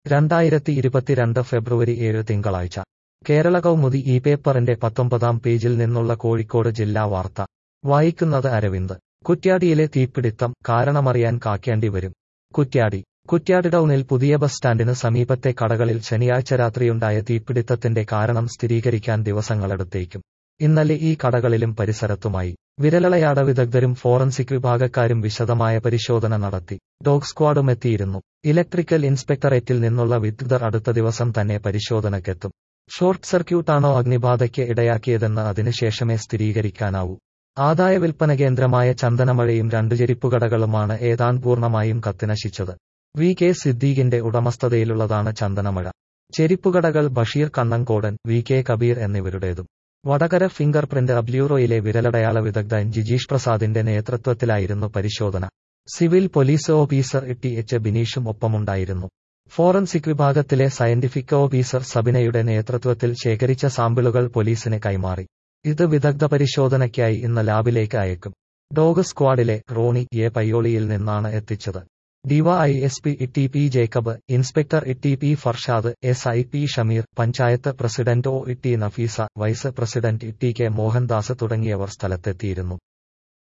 രണ്ടായിരത്തി ഇരുപത്തിരണ്ട് ഫെബ്രുവരി ഏഴ് തിങ്കളാഴ്ച കേരള കൗമുദി ഈ പേപ്പറിന്റെ പത്തൊമ്പതാം പേജിൽ നിന്നുള്ള കോഴിക്കോട് ജില്ലാ വാർത്ത വായിക്കുന്നത് അരവിന്ദ് കുറ്റ്യാടിയിലെ തീപിടിത്തം കാരണമറിയാൻ കാക്കേണ്ടി വരും കുറ്റ്യാടി കുറ്റ്യാടി ടൗണിൽ പുതിയ ബസ് സ്റ്റാൻഡിന് സമീപത്തെ കടകളിൽ ശനിയാഴ്ച രാത്രിയുണ്ടായ തീപിടിത്തത്തിന്റെ കാരണം സ്ഥിരീകരിക്കാൻ ദിവസങ്ങളെടുത്തേക്കും ഇന്നലെ ഈ കടകളിലും പരിസരത്തുമായി വിരലളയാട വിദഗ്ധരും ഫോറൻസിക് വിഭാഗക്കാരും വിശദമായ പരിശോധന നടത്തി ഡോഗ് സ്ക്വാഡും എത്തിയിരുന്നു ഇലക്ട്രിക്കൽ ഇൻസ്പെക്ടറേറ്റിൽ നിന്നുള്ള വിദഗ്ധർ അടുത്ത ദിവസം തന്നെ പരിശോധനയ്ക്കെത്തും ഷോർട്ട് സർക്യൂട്ടാണോ അഗ്നിബാധയ്ക്ക് ഇടയാക്കിയതെന്ന് അതിനുശേഷമേ സ്ഥിരീകരിക്കാനാവൂ ആദായ വിൽപ്പന കേന്ദ്രമായ ചന്ദനമഴയും രണ്ടു ചെരിപ്പുകടകളുമാണ് ഏതാണ്ട് പൂർണ്ണമായും കത്തിനശിച്ചത് വി കെ സിദ്ദീഖിന്റെ ഉടമസ്ഥതയിലുള്ളതാണ് ചന്ദനമഴ ചെരിപ്പുകടകൾ ബഷീർ കണ്ണങ്കോടൻ വി കെ കബീർ എന്നിവരുടേതും വടകര ഫിംഗർ പ്രിന്റ് ബ്യൂറോയിലെ വിരലടയാള വിദഗ്ധൻ ജിജീഷ് പ്രസാദിന്റെ നേതൃത്വത്തിലായിരുന്നു പരിശോധന civil police officer T H ബിനീഷും ഒപ്പമുണ്ടായിരുന്നു ഫോറൻസിക് വിഭാഗത്തിലെ സയന്റിഫിക് ഓഫീസർ സബിനയുടെ നേതൃത്വത്തിൽ ശേഖരിച്ച സാമ്പിളുകൾ പോലീസിന് കൈമാറി ഇത് വിദഗ്ധ പരിശോധനയ്ക്കായി ഇന്ന് ലാബിലേക്ക് അയക്കും ഡോഗ് സ്ക്വാഡിലെ റോണി എ പയ്യോളിയിൽ നിന്നാണ് എത്തിച്ചത് Dy S P T P Jacob inspector T P Farshad S I P Shameer panchayat president O T Nafeesa vice president T K Mohandas തുടങ്ങിയവർ സ്ഥലത്തെത്തിയിരുന്നു